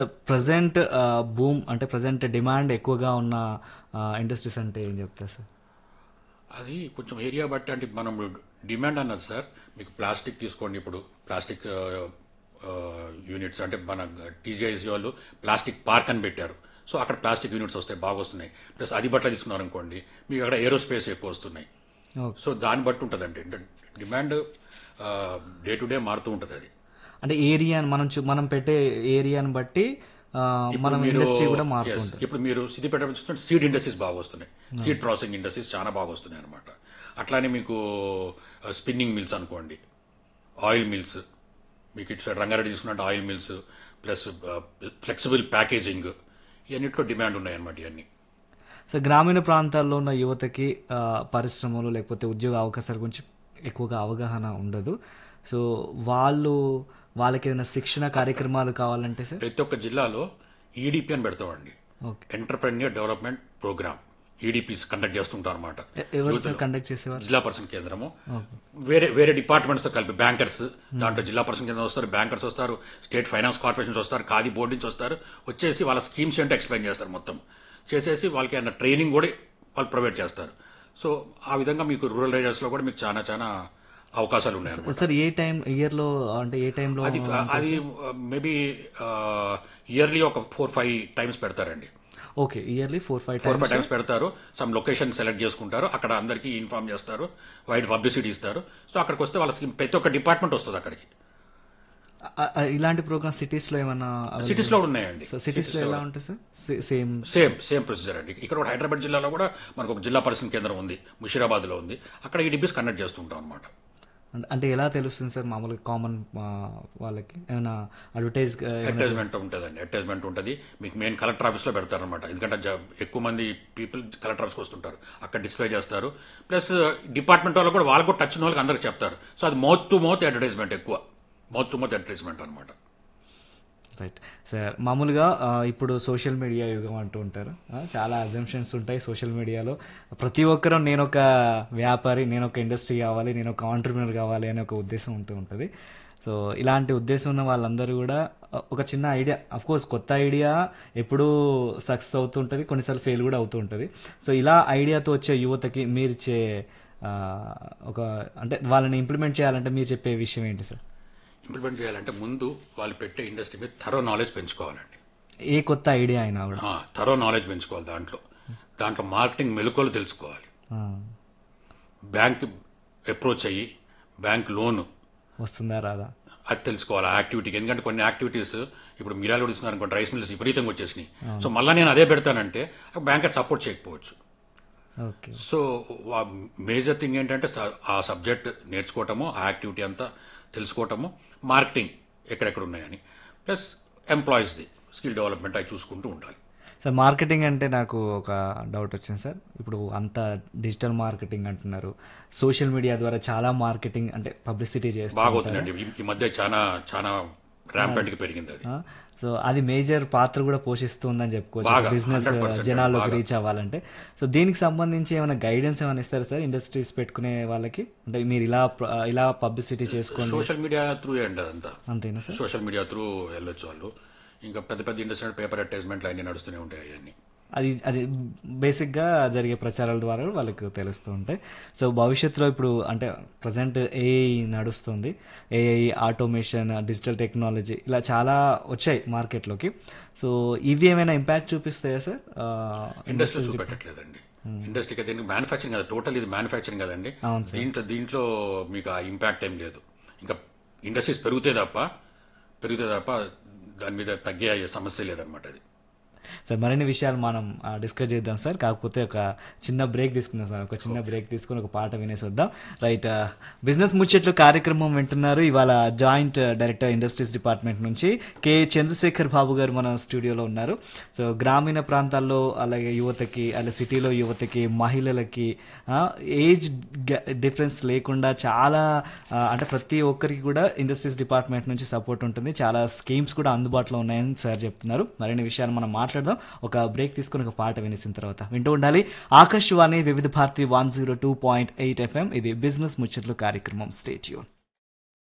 Present boom అంటే present demand ఎక్కువగా ఉన్న ఇండస్ట్రీస్ అంటే ఏం చెప్తారు సార్ అది కొంచెం ఏరియా బట్టి అంటే మనం డిమాండ్ అన్నది సార్ మీకు ప్లాస్టిక్ తీసుకోండి ఇప్పుడు ప్లాస్టిక్ యూనిట్స్ అంటే మన టీజేఎస్ వాళ్ళు ప్లాస్టిక్ పార్క్ అని పెట్టారు సో అక్కడ ప్లాస్టిక్ యూనిట్స్ వస్తాయి బాగా వస్తున్నాయి ప్లస్ అది బట్టలు తీసుకున్నారు అనుకోండి మీకు అక్కడ ఏరోస్పేస్ ఎక్కువ వస్తున్నాయి ఓకే సో దాన్ని బట్టి ఉంటుందండి అంటే డిమాండ్ డే టు డే మారుతూ ఉంటుంది అది అంటే ఏరియా మనం చూ- మనం పెట్టే ఏరియాని బట్టి ఆ, మనం మీరు- ఇండస్ట్రీ కూడా yes, మారుతుంటుంది ఇప్పుడు మీరు సిద్దిపేట చూస్తుంటే సీడ్ ఇండస్ట్రీస్ బాగా వస్తున్నాయి సీడ్ ప్రాసెసింగ్ ఇండస్ట్రీస్ చాలా బాగా వస్తున్నాయి అనమాట అట్లానే మీకు స్పిన్నింగ్ మిల్స్ అనుకోండి ఆయిల్ మిల్స్ మీకు ఇటు సైడ్ రంగారెడ్డి తీసుకున్నట్టు oil mills plus flexible packaging ఇవన్నిట్లో డిమాండ్ ఉన్నాయన్నమాట ఇవన్నీ సో గ్రామీణ ప్రాంతాల్లో ఉన్న యువతకి ఆ, పరిశ్రమలు లేకపోతే ఉద్యోగ అవకాశాల గురించి ఎక్కువగా అవగాహన ఉండదు సో వాళ్ళు వాళ్ళకి ఏదైనా శిక్షణ కార్యక్రమాలు కావాలంటే సార్ ప్రతి ఒక్క జిల్లాలో ఈడిపి అని పెడతామండి okay entrepreneur development programme EDPs conduct చేస్తుంటారు అనమాట ఎ- ఎవరు సార్ కండక్ట్ చేసేవారు జిల్లా పరిషత్ కేంద్రము వేరే వేరే డిపార్ట్మెంట్స్ తో కలిపి బ్యాంకర్స్ దాంట్లో జిల్లా పరిషత్ కేంద్రం వస్తారు బ్యాంకర్స్ వస్తారు స్టేట్ ఫైనాన్స్ కార్పొరేషన్స్ వస్తారు ఖాదీ బోర్డు నుంచి వస్తారు వచ్చేసి వాళ్ళ స్కీమ్స్ ఏంటో ఎక్స్ప్లెయిన్ చేస్తారు మొత్తం చేసేసి వాళ్ళకి ఏమైనా ట్రైనింగ్ కూడా వాళ్ళు ప్రొవైడ్ చేస్తారు సో ఆ విధంగా మీకు రూరల్ ఏరియాస్ లో కూడా మీకు చాలా చాలా అవకాశాలు ఉన్నాయి సార్ ఏ టైం ఇయర్ లో అంటే ఏ టైంలో అది అది మేబీ ఇయర్లీ ఒక ఫోర్ ఫైవ్ టైమ్స్ పెడతారండి okay yearly four five four five times పెడతారు సమ్ లొకేషన్ సెలెక్ట్ చేసుకుంటారు అక్కడ అందరికీ ఇన్ఫార్మ్ చేస్తారు వైడ్ పబ్లిసిటీ ఇస్తారు సో అక్కడికి వస్తే వాళ్ళకి ప్రతి ఒక్క డిపార్ట్మెంట్ వస్తుంది అక్కడికి ఇలాంటి ప్రోగ్రామ్ సిటీస్ లో ఏమన్నా సిటీస్ లో కూడా ఉన్నాయండి సో సిటీస్ లో ఎలా ఉంటుంది sir same same same procedure అండి ఇక్కడ కూడా హైదరాబాద్ జిల్లాలో కూడా మనకు ఒక జిల్లా పరిశ్రమ కేంద్రం ఉంది ముషిరాబాద్ లో ఉంది అక్కడ ఈ డిబీస్ కండక్ట్ చేస్తుంటాం అనమాట అంటే ఎలా తెలుస్తుంది సార్ మామూలుగా కామన్ వాళ్ళకి ఏమైనా అడ్వర్టైజ్ అడ్వర్టైజ్మెంట్ ఉంటుందండి అడ్వర్టైజ్మెంట్ ఉంటుంది మీకు మెయిన్ కలెక్టర్ ఆఫీస్ లో పెడతారనమాట ఎందుకంటే జ- ఎక్కువ మంది పీపుల్ కలెక్టర్ ఆఫీస్కి వస్తుంటారు అక్కడ డిస్ప్లే చేస్తారు ప్లస్ డిపార్ట్మెంట్ వాళ్ళు కూడా వాళ్ళు కూడా టచ్ ఉన్న వాళ్ళకి అందరికి చెప్తారు సో అది మౌత్ టు మౌత్ అడ్వర్టైజ్మెంట్ ఎక్కువ మౌత్ టు మౌత్ అడ్వర్టైజ్మెంట్ అనమాట రైట్ సార్ మామూలుగా ఆ, ఇప్పుడు సోషల్ మీడియా యుగం అంటూ ఉంటారు ఆ, చాలా అజంప్షన్స్ ఉంటాయి సోషల్ మీడియాలో ప్రతి ఒక్కరూ నేను ఒక వ్యాపారి నేను ఒక ఇండస్ట్రీ కావాలి నేను ఒక ఆంటర్ప్రినర్ కావాలి అనే ఒక ఉద్దేశం ఉంటూ ఉంటుంది సో ఇలాంటి ఉద్దేశం ఉన్న వాళ్ళందరూ కూడా ఆ, ఒక చిన్న ఐడియా అఫ్ కోర్స్ కొత్త ఐడియా ఎప్పుడూ సక్సెస్ అవుతూ ఉంటుంది కొన్నిసార్లు ఫెయిల్ కూడా అవుతూ ఉంటుంది సో ఇలా ఐడియాతో వచ్చే యువతకి మీరు ఇచ్చే ఆ, ఒక అంటే వాళ్ళని ఇంప్లిమెంట్ చేయాలంటే మీరు చెప్పే విషయం ఏంటి సార్ ఇంప్లిమెంట్ చేయాలంటే ముందు వాళ్ళు పెట్టే ఇండస్ట్రీ మీద థరో నాలెడ్జ్ పెంచుకోవాలండి ఏ కొత్త ఐడియా అయినా కూడా థరో నాలెడ్జ్ పెంచుకోవాలి దాంట్లో దాంట్లో మార్కెటింగ్ మెలకువలు తెలుసుకోవాలి ఆ, బ్యాంక్ అప్రోచ్ అయ్యి బ్యాంక్ లోన్ వస్తుందా రాదా అది తెలుసుకోవాలి ఆ యాక్టివిటీకి ఎందుకంటే కొన్ని యాక్టివిటీస్ ఇప్పుడు మిరాలు తీసుకున్నారు అనుకోండి రైస్ మిల్స్ విపరీతంగా వచ్చేసినాయి సో మళ్ళీ నేను అదే పెడతానంటే బ్యాంకర్ సపోర్ట్ చేయకపోవచ్చు ఓకే సో మేజర్ థింగ్ ఏంటంటే స- ఆ సబ్జెక్ట్ నేర్చుకోవటము ఆ యాక్టివిటీ అంతా తెలుసుకోవటము మార్కెటింగ్ ఎక్కడెక్కడ ఉన్నాయని ప్లస్ ఎంప్లాయీస్ది స్కిల్ డెవలప్మెంట్ అవి చూసుకుంటూ ఉండాలి సార్ మార్కెటింగ్ అంటే నాకు ఒక డౌట్ వచ్చింది సార్ ఇప్పుడు అంత డిజిటల్ మార్కెటింగ్ అంటున్నారు సోషల్ మీడియా ద్వారా చాలా మార్కెటింగ్ అంటే పబ్లిసిటీ బాగా చేస్తారు అవుతుందండి ఈ- ఈ మధ్య చాలా చాలా ర్యాంపెంట్కి పెరిగింది అది సో అది మేజర్ పాత్ర కూడా పోషిస్తుందని చెప్పుకోవచ్చు బాగా, బిజినెస్ 100% జనాల్లోకి బాగా. రీచ్ అవ్వాలంటే సో దీనికి సంబంధించి ఏమైనా గైడెన్స్ ఏమైనా ఇస్తారా సార్ ఇండస్ట్రీస్ పెట్టుకునే వాళ్ళకి అంటే మీరు ఇలా ప్ర- ఇలా పబ్లిసిటీ చేసుకోండి సోషల్ మీడియా త్రూ అండి అదంతా అంతేనా సార్ సోషల్ మీడియా త్రూ వెళ్ళొచ్చు వాళ్ళు ఇంకా పెద్ద పెద్ద ఇండస్ట్రీ పేపర్ అడ్వర్టైజ్మెంట్లు అన్ని నడుస్తూనే ఉంటాయి అవన్నీ అది అది బేసిక్గా జరిగే ప్రచారాల ద్వారా వాళ్ళకి తెలుస్తూ ఉంటాయి సో భవిష్యత్తులో ఇప్పుడు అంటే ప్రజెంట్ ఏఐ నడుస్తుంది ఏఐ ఆటోమేషన్ డిజిటల్ టెక్నాలజీ ఇలా చాలా వచ్చాయి మార్కెట్లోకి సో ఇవి ఏమైనా ఇంపాక్ట్ చూపిస్తాయా సార్ ఆ, ఇండస్ట్రీ చూపెట్టట్లేదండి ఇండస్ట్రీకి అయితే మ్యానుఫ్యాక్చరింగ్ కదా టోటల్ ఇది మ్యానుఫ్యాక్చరింగ్ కదండి అవును దీంట్లో దీంట్లో మీకు ఆ ఇంపాక్ట్ ఏం లేదు ఇంకా ఇండస్ట్రీస్ పెరిగితే తప్ప పెరిగితే తప్ప దాని మీద తగ్గే సమస్య లేదనమాట అది సార్ మరిన్ని విషయాలు మనం డిస్కస్ చేద్దాం సార్ కాకపోతే ఒక చిన్న బ్రేక్ తీసుకుందాం సార్ ఒక చిన్న బ్రేక్ తీసుకుని ఒక పాట వినేసి వద్దాం రైట్ బిజినెస్ ముచ్చట్లు కార్యక్రమం వింటున్నారు ఇవాళ జాయింట్ డైరెక్టర్ ఇండస్ట్రీస్ డిపార్ట్మెంట్ నుంచి కే చంద్రశేఖర్ బాబు గారు మన స్టూడియోలో ఉన్నారు సో గ్రామీణ ప్రాంతాల్లో అలాగే యువతకి అలాగే సిటీలో యువతకి మహిళలకి ఏజ్ డిఫరెన్స్ లేకుండా చాలా ఆ, అంటే ప్రతి ఒక్కరికి కూడా ఇండస్ట్రీస్ డిపార్ట్మెంట్ నుంచి సపోర్ట్ ఉంటుంది చాలా స్కీమ్స్ కూడా అందుబాటులో ఉన్నాయని సార్ చెప్తున్నారు మరిన్ని విషయాలు మనం మాట్లాడదాం ఒక బ్రేక్ తీసుకుని ఒక పాట వినేసిన తర్వాత వింటూ ఉండాలి Akashvani Vividh Bharati one zero two point eight FM ఇది బిజినెస్ ముచ్చట్లు కార్యక్రమం స్టేట్యూన్